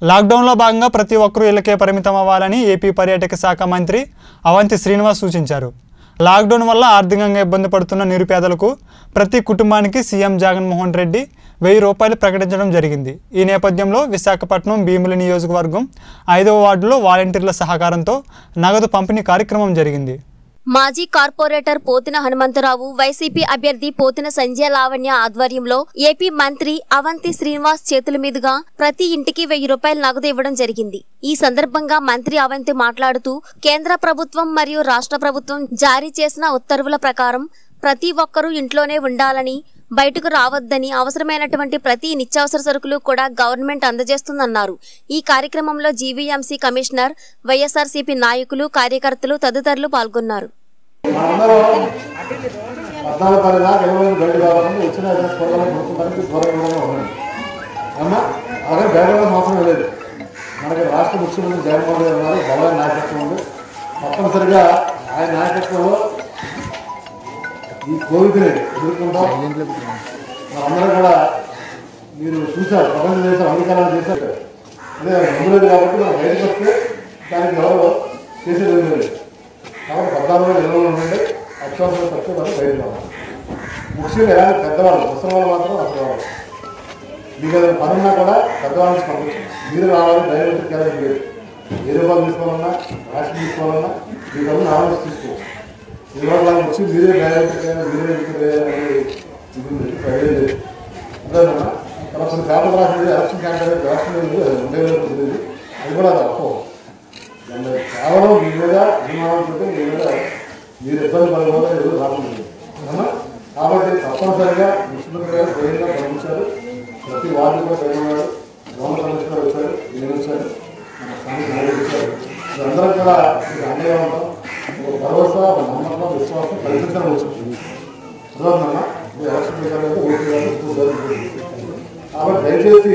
లాక్డౌన్లో భాగంగా ప్రతి ఒక్కరూ ఇళ్లకే పరిమితం అవ్వాలని ఏపీ పర్యాటక శాఖ మంత్రి అవంతి శ్రీనివాస్ సూచించారు లాక్డౌన్ వల్ల ఆర్థికంగా ఇబ్బంది పడుతున్న నిరుపేదలకు ప్రతి కుటుంబానికి సీఎం జగన్మోహన్ రెడ్డి వెయ్యి రూపాయలు ప్రకటించడం జరిగింది ఈ నేపథ్యంలో విశాఖపట్నం భీముల నియోజకవర్గం ఐదవ వార్డులో వాలంటీర్ల సహకారంతో నగదు పంపిణీ కార్యక్రమం జరిగింది మాజీ కార్పొరేటర్ పోతిన హనుమంతరావు వైసీపీ అభ్యర్థి పోతిన సంజయ లావణ్య ఆధ్వర్యంలో ఏపీ మంత్రి అవంతి శ్రీనివాస్ చేతుల మీదుగా ప్రతి ఇంటికి వెయ్యి రూపాయల నగదు ఇవ్వడం జరిగింది ఈ సందర్భంగా మంత్రి అవంతి మాట్లాడుతూ కేంద్ర ప్రభుత్వం మరియు రాష్ట్ర ప్రభుత్వం జారీ చేసిన ఉత్తర్వుల ప్రకారం ప్రతి ఒక్కరూ ఇంట్లోనే ఉండాలని బయటకు రావద్దని అవసరమైనటువంటి ప్రతి నిత్యావసర సరుకులు కూడా గవర్నమెంట్ అందజేస్తుందన్నారు ఈ కార్యక్రమంలో జీవీఎంసీ కమిషనర్ వైఎస్ఆర్సీపీ నాయకులు కార్యకర్తలు తదితరులు పాల్గొన్నారు మనందరూ పద్నాలుగు పది దాకా ఇరవై మంది బయట కావాలని వచ్చిన త్వరగా కొనుక్కోవడానికి దూరంగా ఉండండి అమ్మ అలాగే బయట అవసరం లేదు మనకి రాష్ట్ర ముఖ్యమంత్రి జగన్మోహన్ రెడ్డి గారు బలమైన నాయకత్వం ఉంది తప్పనిసరిగా ఆయన నాయకత్వంలో ఈ కోవిడ్ని ఎదుర్కొంటాం మనందరూ కూడా మీరు చూశారు ప్రపంచ దేశం అధికారాలు చేశారు అదే ముందు కాబట్టి మనం బయటకు వస్తే దానికి ఎవరు చేసేది ఏమీ లేదు కాబట్టి పద్నాలుగు వేల ఇరవై ఉండండి అత్యవసరం తక్కువ మనం బయట రావాలి ముఖ్యంగా ఎలాంటి పెద్దవాళ్ళు ముసలి వాళ్ళు మాత్రం అసలు రావాలి మీకు ఏదైనా పని ఉన్నా కూడా పెద్దవాళ్ళ నుంచి పంపించండి మీరు రావాలి డైరెక్ట్ క్యారెట్ లేదు ఏ రూపాయలు తీసుకోవాలన్నా రేషన్ తీసుకోవాలన్నా మీకు అన్నీ ఆలోచించి తీసుకోవచ్చు ఈ రోజు వాళ్ళకి వచ్చి మీరే డైరెక్ట్ క్యారెట్ మీరే ఎందుకు వేయాలనేది ఇది ఉంది ఐడియా లేదు అదేనా తర్వాత కొన్ని పేపర్ రాసింది ఎలక్షన్ క్యాండిడేట్ ఎలక్షన్ లేదు ఉండే తెలియదు అది కూడా తప్పు దాన్ని కేవలం మీ మీద అభిమానంతో మీ మీద మీరు ఇబ్బంది పడకుండా ఎవరు రాకుండా అవునా? కాబట్టి తప్పనిసరిగా ముఖ్యమంత్రి గారు స్వయంగా పంపించారు ప్రతి వార్డు కూడా సరైన గవర్నర్ కమిషనర్ వచ్చారు నేను వచ్చారు మన స్థానిక నాయకులు వచ్చారు అందరం కూడా మీకు అండగా ఉంటాం ఒక భరోసా ఒక నమ్మకం విశ్వాసం కల్పించడం వచ్చింది అర్థమవుతుందమ్మా మీరు ఎలక్షన్ పెట్టాలంటే ఓటు వేయాలి, ఓటు వేయాలి. కాబట్టి దయచేసి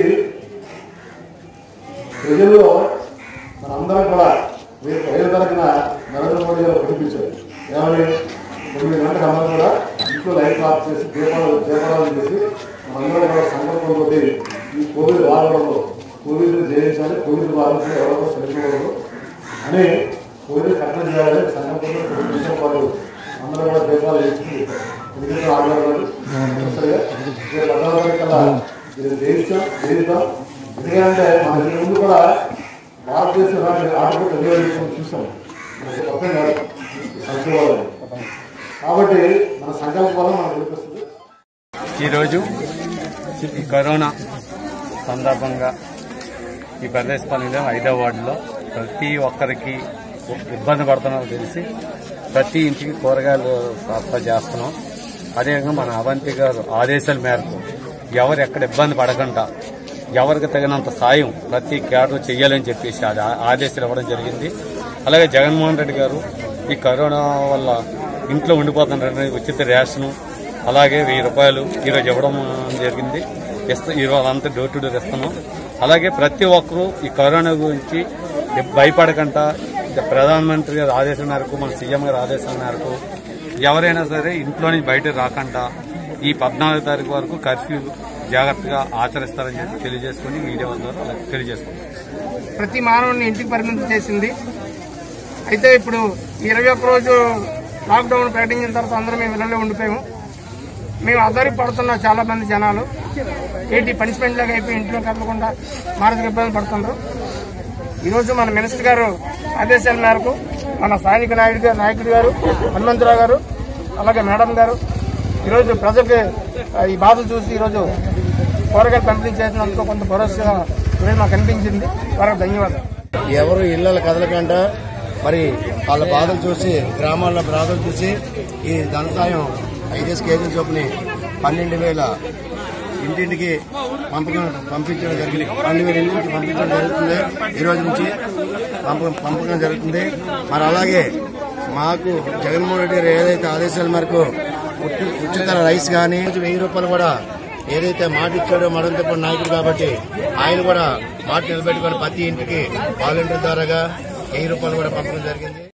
ప్రజల్లో మనందరం కూడా రేపు ఐదో తరగతిన నరేంద్ర మోడీ గారు ప్రకటించారు ఏమని తొమ్మిది గంటలకు అందరం కూడా ఇంట్లో లైట్ ఆఫ్ చేసి దీపాలు దీపాలు చేసి మనందరం కూడా సంకల్పంతో ఈ కోవిడ్ వారంలో కోవిడ్ జయించాలి కోవిడ్ వారంలో ఎవరో చనిపోకూడదు అని కోవిడ్ కట్టడి చేయాలి సంకల్పంతో తొమ్మిది నిమిషాల పాటు అందరూ కూడా దీపాలు వేసుకుని ఎందుకంటే ఆడవాళ్ళు తప్పనిసరిగా రేపు పద్నాలుగు తారీఖు కల్లా ఇది జయిస్తాం జయిస్తాం ఎందుకంటే మన ఇంటి ముందు కూడా భారతదేశం ఆటలు తెలియజేసుకొని చూసాం మనకి కొత్త కాదు సంక్షేమాలు కాబట్టి మన సంకల్పం వల్ల మనకు వినిపిస్తుంది ఈరోజు ఈ కరోనా సందర్భంగా ఈ ప్రదేశపాలెంలో ఐదవ వార్డులో ప్రతి ఒక్కరికి ఇబ్బంది పడుతున్నారో తెలిసి ప్రతి ఇంటికి కూరగాయలు సరఫరా చేస్తున్నాం అదేవిధంగా మన అవంతి గారు ఆదేశాల మేరకు ఎవరు ఎక్కడ ఇబ్బంది పడకుండా ఎవరికి తగినంత సాయం ప్రతి కేడర్ చేయాలని చెప్పేసి అది ఆ- ఆదేశాలు ఇవ్వడం జరిగింది అలాగే జగన్మోహన్ రెడ్డి గారు ఈ కరోనా వల్ల ఇంట్లో ఉండిపోతున్న ఉచిత రేషను అలాగే వెయ్యి రూపాయలు ఈరోజు ఇవ్వడం జరిగింది ఇస్తా ఈరోజు అంతా డోర్ టు డోర్ ఇస్తున్నాం అలాగే ప్రతి ఒక్కరూ ఈ కరోనా గురించి భయపడకుండా ప్రధానమంత్రి గారి ఆదేశం మేరకు మన సీఎం గారి ఆదేశం మేరకు ఎవరైనా సరే ఇంట్లో నుంచి బయట రాకుండా ఈ పద్నాలుగు తారీఖు వరకు కర్ఫ్యూ జాగ్రత్తగా ఆచరిస్తారని చెప్పి తెలియజేసుకుని మీడియా ద్వారా అలా తెలియజేసుకుంటాం ప్రతి మానవుడిని ఇంటికి పరిమితం చేసింది అయితే ఇప్పుడు ఇరవై ఒక్క రోజు లాక్డౌన్ ప్రకటించిన తర్వాత అందరం మేము ఇళ్ళలో ఉండిపోయాము మేము ఆధారపడుతున్న చాలా మంది జనాలు ఏంటి పనిష్మెంట్ లాగా అయిపోయి ఇంట్లో కదలకుండా మానసిక ఇబ్బంది పడుతున్నారు ఈరోజు మన మినిస్టర్ గారు ఆదేశాల మేరకు మన స్థానిక నాయుడు గారు నాయకుడు గారు హనుమంతరావు గారు అలాగే మేడం గారు ఈరోజు ప్రజలకి ఆ, ఈ బాధలు చూసి ఈరోజు కూరగాయలు పంపిణీ చేసినందుకు కొంత భరోసా ఈరోజు మాకు కనిపించింది వారికి ధన్యవాదాలు ఎవరు ఇళ్ళ కదలకుండా మరి వాళ్ళ బాధలు చూసి గ్రామాల్లో బాధలు చూసి ఈ ధన సాయం ఐదేసి కేజీల చొప్పుని పన్నెండు వేల ఇంటింటికి పంపకం పంపించడం జరిగింది పన్నెండు వేల ఇంటింటికి పంపించడం జరుగుతుంది ఈ రోజు నుంచి పంప పంపకం జరుగుతుంది మరి అలాగే మాకు జగన్మోహన్ రెడ్డి గారు ఏదైతే ఆదేశాల మేరకు ఉచి- ఉచిత రైస్ కానీ వెయ్యి రూపాయలు కూడా ఏదైతే మాట ఇచ్చాడో మడంతో నాయకుడు కాబట్టి ఆయన కూడా మాట నిలబెట్టుకొని ప్రతి ఇంటికి వాలంటీర్ ద్వారాగా వెయ్యి రూపాయలు కూడా పంపడం జరిగింది